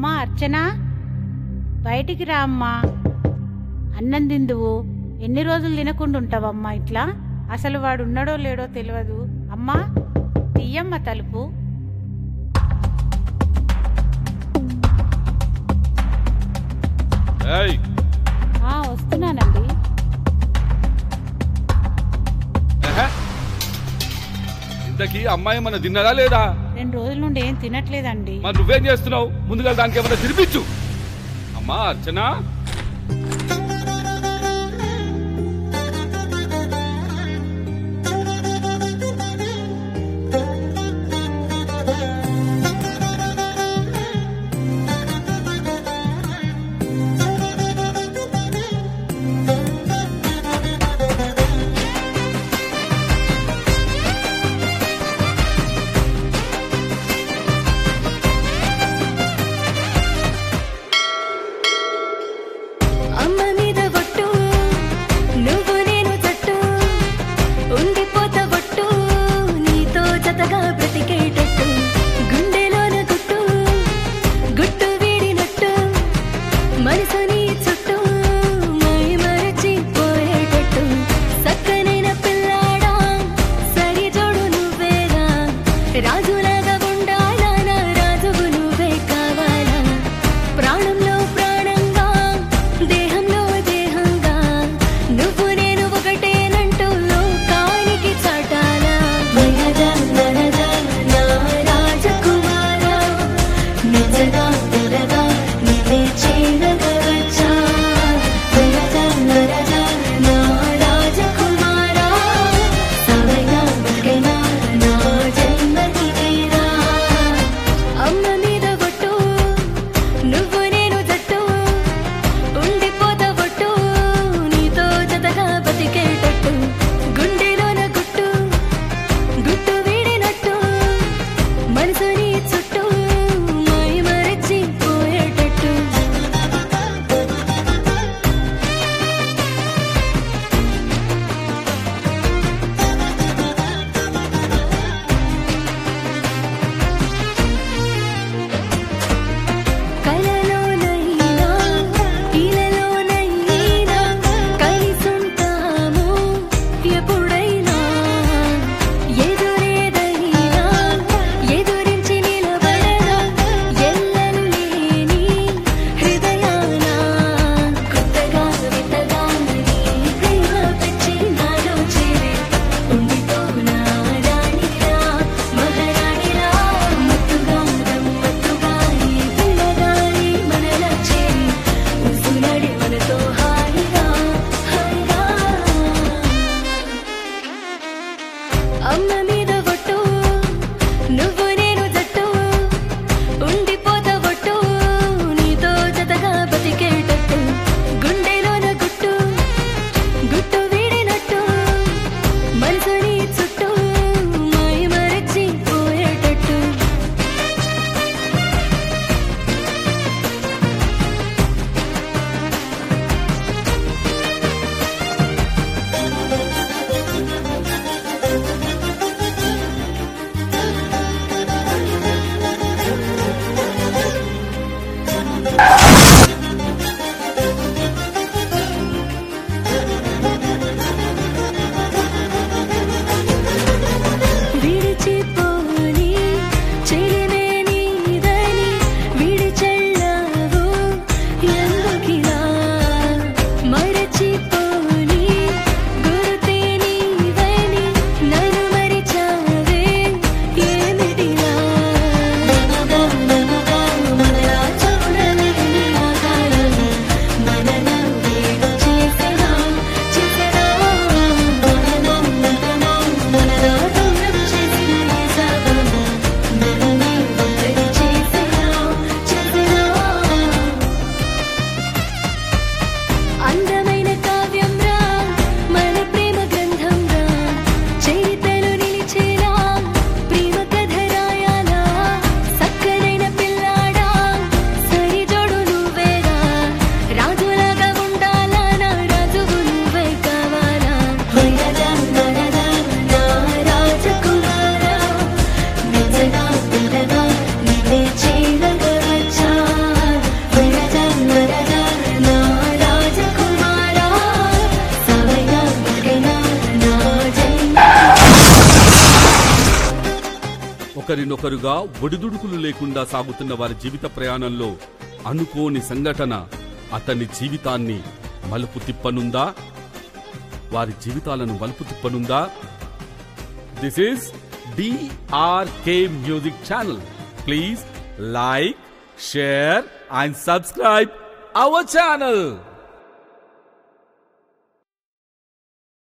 అమ్మా అర్చన బయటికి రా అమ్మా అన్నం తిందువు ఎన్ని రోజులు తినకుండా ఉంటావమ్మా ఇట్లా అసలు వాడు ఉన్నాడో లేడో తెలియదు అమ్మా తీయమ్మ తలుపు ఏయ్ ఆ వస్తున్నానండి ఎహె. ఇంతకీ అమ్మాయి మన తిన్నదా లేదా రెండు రోజుల నుండి ఏం తినట్లేదండి మరి నువ్వేం చేస్తున్నావు ముందుగా దానికి ఏమైనా తినిపించు అమ్మా అర్చన అమ్మ మీద ఒట్టు నువ్వు నేను జట్టు ఉండిపోత ఒట్టు నీతో జతగా బ్రతికేటట్టు గుండెలోన గుట్టు గుట్టు వీడినట్టు మనసు నీ చుట్టూ మై మరచిపోయేటట్టు సక్కనైన పిల్లాడా సరి జోడు నువ్వేరా రాజులాగా ఉండాలా నా రాజువు నువ్వే కావాలా ప్రాణంలో ప్రాణంగా దేహంలో దేహంగా నువ్వు నేను ఒకటేనంటూ లోకానికి చాటాలా వరద వరద నా రాజకుమారా నిజగా త్వరగా నిన్నే చేరగవచ్చా వరద వరద నా రాజకుమారా సవైనా బతికైనా నా జన్మకి ఒకరినొకరుగా ఒడిదుడుకులు లేకుండా సాగుతున్న వారి జీవిత ప్రయాణంలో అనుకోని సంఘటన అతని జీవితాన్ని మలుపు తిప్పనుందా వారి జీవితాలను మలుపు తిప్పనుందా this is DRK music channel please like share and subscribe our channel